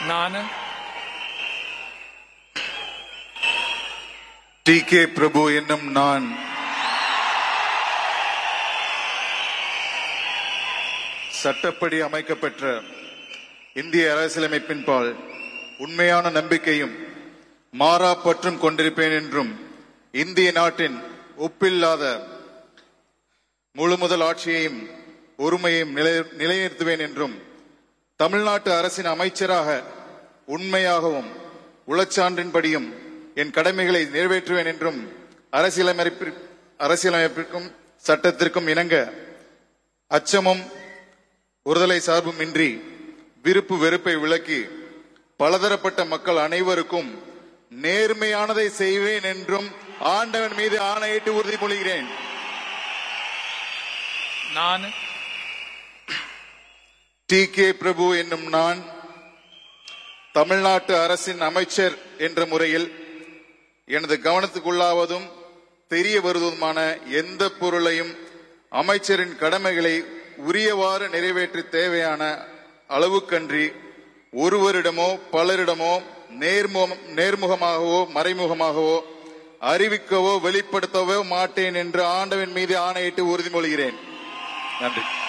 நான் D K பிரபு என்னும் நான் சட்டப்படி அமைக்கப்பெற்ற இந்திய அரசியலமைப்பின் பால் உண்மையான நம்பிக்கையும் மாறா பற்றும் கொண்டிருப்பேன் என்றும் இந்திய நாட்டின் ஒப்பில்லாத முழு முதல் ஆட்சியையும் ஒருமையையும் நிலை- நிலைநிறுத்துவேன் என்றும் தமிழ்நாட்டு அரசின் அமைச்சராக உண்மையாகவும் உளச்சான்றின்படியும் என் கடமைகளை நிறைவேற்றுவேன் என்றும் அரசியலமைப்பிற்- அரசியலமைப்பிற்கும் சட்டத்திற்கும் இணங்க அச்சமும் ஒருதலை சார்பும் இன்றி விருப்பு வெறுப்பை விலக்கி பலதரப்பட்ட மக்கள் அனைவருக்கும் நேர்மையானதை செய்வேன் என்றும் ஆண்டவன் மீது ஆணையிட்டு உறுதிமொழிகிறேன் நான் டி கே பிரபு என்னும் நான் தமிழ்நாட்டு அரசின் அமைச்சர் என்ற முறையில் எனது கவனத்துக்குள்ளாவதும் தெரிய வருவதுமான எந்த பொருளையும் அமைச்சரின் கடமைகளை உரியவாறு நிறைவேற்ற தேவையான அளவுக்கன்றி ஒருவரிடமோ பலரிடமோ நேர்முகம் நேர்முகமாகவோ மறைமுகமாகவோ அறிவிக்கவோ வெளிப்படுத்தவோ மாட்டேன் என்று ஆண்டவன் மீது ஆணையிட்டு உறுதிமொழிகிறேன் நன்றி